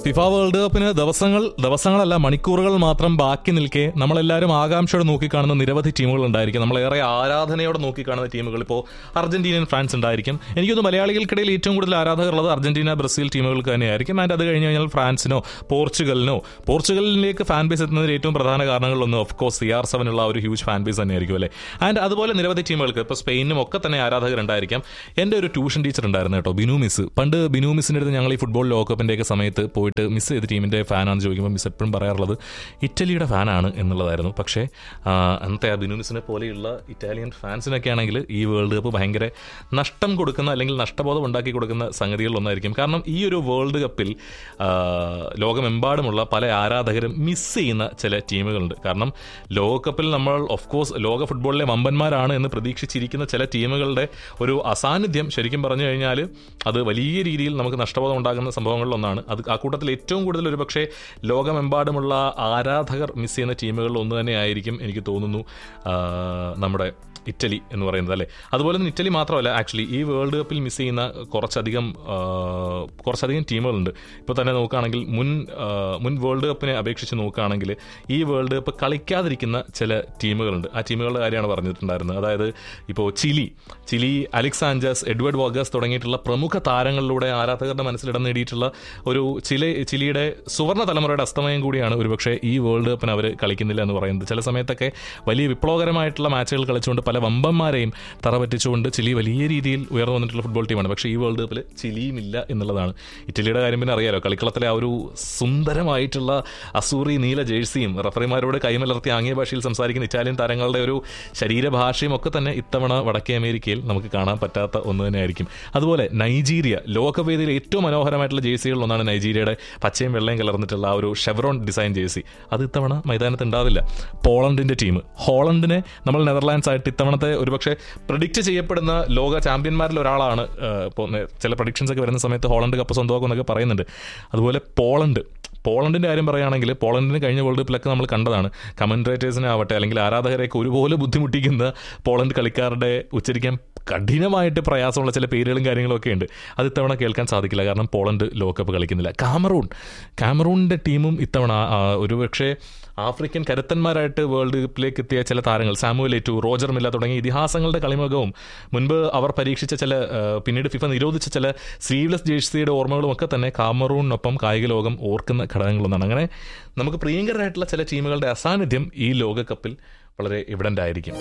FIFA world കപ്പിന് ദിവസങ്ങൾ ദിവസങ്ങളല്ല മണിക്കൂറുകൾ മാത്രം ബാക്കി നിൽക്കെ നമ്മളെല്ലാവരും ആകാംക്ഷയോടെ നോക്കിക്കാണുന്ന നിരവധി ടീമുകൾ ഉണ്ടായിരിക്കും നമ്മളേറെ ആരാധനയോടെ നോക്കിക്കാണുന്ന ടീമുകൾ ഇപ്പോൾ അർജന്റീനൻ ഫ്രാൻസ് ഉണ്ടായിരിക്കും എനിക്കൊന്ന് മലയാളികൾക്കിടയിൽ ഏറ്റവും കൂടുതൽ ആരാധകരുള്ളത് അർജന്റീന ബ്രസീൽ ടീമുകൾക്ക് തന്നെയായിരിക്കും ആൻഡ് അത് കഴിഞ്ഞ് കഴിഞ്ഞാൽ ഫ്രാൻസിനോ പോർച്ചുഗലിനോ പോർച്ചുഗലിലേക്ക് ഫാൻ ബേസ് എത്തുന്നതിന് ഏറ്റവും പ്രധാന കാരണങ്ങളിലൊന്ന് ഓഫ് കോഴ്സ് സി ആർ സെവനുള്ള ഒരു ഹ്യൂജ് ഫാൻ ബേസ് തന്നെയായിരിക്കും അല്ലേ ആൻഡ് അതുപോലെ നിരവധി ടീമുകൾക്ക് ഇപ്പോൾ സ്പെയിനും ഒക്കെ തന്നെ ആരാധകരുണ്ടായിരിക്കാം എൻ്റെ ഒരു ട്യൂഷൻ ടീച്ചർ ഉണ്ടായിരുന്നു കേട്ടോ ബിനു മിസ് പണ്ട് ബിനു മിസ്സിൻ്റെ അടുത്ത് ഞങ്ങൾ ഈ ഫുട്ബോൾ ലോകകപ്പിൻ്റെയൊക്കെ സമയത്ത് പോയിട്ട് മിസ് ചെയ്ത ടീമിൻ്റെ ഫാനാണെന്ന് ചോദിക്കുമ്പോൾ മിസ് എപ്പോഴും പറയാറുള്ളത് ഇറ്റലിയുടെ ഫാനാണ് എന്നുള്ളതായിരുന്നു പക്ഷേ ആ, അന്നത്തെ ആ ബിനു മിസ്സിനെ പോലെയുള്ള ഇറ്റാലിയൻ ഫാൻസിനൊക്കെ ആണെങ്കിൽ ഈ വേൾഡ് കപ്പ് ഭയങ്കര നഷ്ടം കൊടുക്കുന്ന അല്ലെങ്കിൽ നഷ്ടബോധം ഉണ്ടാക്കി കൊടുക്കുന്ന സംഗതികളിലൊന്നായിരിക്കും കാരണം ഈ ഒരു വേൾഡ് കപ്പിൽ ആ, ലോകമെമ്പാടുമുള്ള പല ആരാധകരും മിസ് ചെയ്യുന്ന ചില ടീമുകളുണ്ട് കാരണം ലോകകപ്പിൽ നമ്മൾ ഓഫ് കോഴ്സ് ലോക ഫുട്ബോളിലെ വമ്പന്മാരാണ് എന്ന് പ്രതീക്ഷിച്ചിരിക്കുന്ന ചില ടീമുകളുടെ ഒരു അസാന്നിധ്യം ശരിക്കും പറഞ്ഞു കഴിഞ്ഞാൽ അത് വലിയ രീതിയിൽ നമുക്ക് നഷ്ടബോധം ഉണ്ടാകുന്ന സംഭവങ്ങളിലൊന്നാണ് അത് ആ കൂട്ടത്തിൽ ഏറ്റവും കൂടുതൽ ഒരു പക്ഷേ ലോകമെമ്പാടുമുള്ള ആരാധകർ മിസ് ചെയ്യുന്ന ടീമുകളിൽ ഒന്ന് തന്നെ ആയിരിക്കും എനിക്ക് തോന്നുന്നു ആ, നമ്മുടെ ഇറ്റലി എന്ന് പറയുന്നത് അല്ലേ അതുപോലെ തന്നെ ഇറ്റലി മാത്രമല്ല ആക്ച്വലി ഈ വേൾഡ് കപ്പിൽ മിസ് ചെയ്യുന്ന കുറച്ചധികം ആ, കുറച്ചധികം ടീമുകളുണ്ട് ഇപ്പോൾ തന്നെ നോക്കുകയാണെങ്കിൽ മുൻ ആ, മുൻ വേൾഡ് കപ്പിനെ അപേക്ഷിച്ച് നോക്കുകയാണെങ്കിൽ ഈ വേൾഡ് കപ്പ് കളിക്കാതിരിക്കുന്ന ചില ടീമുകളുണ്ട് ആ ടീമുകളുടെ കാര്യമാണ് പറഞ്ഞിട്ടുണ്ടായിരുന്നത് അതായത് ഇപ്പോൾ Chile Chile Alexis Sanchez Eduardo Vargas തുടങ്ങിയിട്ടുള്ള പ്രമുഖ താരങ്ങളിലൂടെ ആരാധകരുടെ മനസ്സിലിടം നേടിയിട്ടുള്ള ഒരു ചില ചിലിയുടെ സുവർണ്ണ തലമുറയുടെ അസ്തമയം കൂടിയാണ് ഒരുപക്ഷെ ഈ വേൾഡ് കപ്പിന് അവർ കളിക്കുന്നില്ല എന്ന് പറയുന്നത് ചില സമയത്തൊക്കെ വലിയ വിപ്ലവകരമായിട്ടുള്ള മാച്ചുകൾ കളിച്ചുകൊണ്ട് പല വമ്പന്മാരെയും തറ പറ്റിച്ചുകൊണ്ട് ചിലി വലിയ രീതിയിൽ ഉയർന്നു വന്നിട്ടുള്ള ഫുട്ബോൾ ടീമാണ് പക്ഷേ ഈ വേൾഡ് കപ്പിൽ ചിലിയും ഇല്ല എന്നുള്ളതാണ് ഇറ്റലിയുടെ കാര്യം പിന്നെ അറിയാലോ കളിക്കളത്തിലെ ആ ഒരു സുന്ദരമായിട്ടുള്ള അസൂറി നീല ജേഴ്സിയും റഫറിമാരോട് കൈമലർത്തി ആംഗ്യ ഭാഷയിൽ സംസാരിക്കുന്ന ഇറ്റാലിയൻ താരങ്ങളുടെ ഒരു ശരീരഭാഷയും ഒക്കെ തന്നെ ഇത്തവണ വടക്കേ അമേരിക്കയിൽ നമുക്ക് കാണാൻ പറ്റാത്ത ഒന്ന് തന്നെയായിരിക്കും അതുപോലെ നൈജീരിയ ലോകവേദിയിലെ ഏറ്റവും മനോഹരമായിട്ടുള്ള ജേഴ്സികളിൽ ഒന്നാണ് നൈജീരിയയുടെ പച്ചയും വെള്ളയും കലർന്നിട്ടുള്ള ആ ഒരു ഷെവറോൺ ഡിസൈൻ ജേഴ്സി അത് ഇത്തവണ മൈതാനത്ത് ഉണ്ടാവില്ല പോളണ്ടിന്റെ ടീം ഹോളണ്ടിനെ നമ്മൾ നെതർലാൻഡ്സ് ആയിട്ട് ഇത്തവണത്തെ ഒരുപക്ഷെ പ്രിഡിക്റ്റ് ചെയ്യപ്പെടുന്ന ലോക ചാമ്പ്യന്മാരിൽ ഒരാളാണ് ഏഹ്, ഇപ്പോൾ നേ- ചില പ്രഡിക്ഷൻസ് ഒക്കെ വരുന്ന സമയത്ത് ഹോളണ്ട് കപ്പ് സ്വന്തമാക്കും എന്നൊക്കെ പറയുന്നുണ്ട് അതുപോലെ പോളണ്ട് പോളണ്ടിന്റെ കാര്യം പറയുകയാണെങ്കിൽ പോളണ്ടിന് കഴിഞ്ഞ വേൾഡ് കപ്പിലൊക്കെ നമ്മൾ കണ്ടതാണ് കമൻട്രേറ്റേഴ്സിനെ ആവട്ടെ അല്ലെങ്കിൽ ആരാധകരെയൊക്കെ ഒരുപോലെ ബുദ്ധിമുട്ടിക്കുന്ന പോളണ്ട് കളിക്കാരുടെ ഉച്ചരിക്കാൻ കഠിനമായിട്ട് പ്രയാസമുള്ള ചില പേരുകളും കാര്യങ്ങളും ഒക്കെ ഉണ്ട് അത് ഇത്തവണ കേൾക്കാൻ സാധിക്കില്ല കാരണം പോളണ്ട് ലോകകപ്പ് കളിക്കുന്നില്ല കാമറൂൺ കാമറൂണിന്റെ ടീമും ഇത്തവണ ആ, ഒരുപക്ഷെ ആഫ്രിക്കൻ കരുത്തന്മാരായിട്ട് വേൾഡ് കപ്പിലേക്ക് എത്തിയ ചില താരങ്ങൾ സാമുവൽ ഏറ്റു റോജർ മില്ല തുടങ്ങിയ ഇതിഹാസങ്ങളുടെ കളിമുഖവും മുൻപ് അവർ പരീക്ഷിച്ച ചില ആ, പിന്നീട് ഫിഫ നിരോധിച്ച ചില സ്ലീവ്ലെസ് ജേഴ്സിയുടെ ഓർമ്മകളും ഒക്കെ തന്നെ കാമറൂണിനൊപ്പം കായിക ലോകം ഓർക്കുന്ന ഘടകങ്ങളൊന്നാണ് അങ്ങനെ നമുക്ക് പ്രിയങ്കരായിട്ടുള്ള ചില ടീമുകളുടെ അസാന്നിധ്യം ഈ ലോകകപ്പിൽ വളരെ എവിഡന്റ് ആയിരിക്കും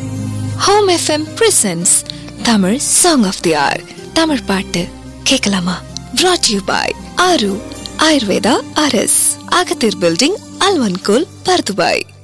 home FM presents Tamil song of the hour Tamil பாட்டு கேட்கலாமா brought you by Aaru Ayurveda அரஸ் அகத்தீர் பில்டிங் அல்வன்கோல் பர்துபாய்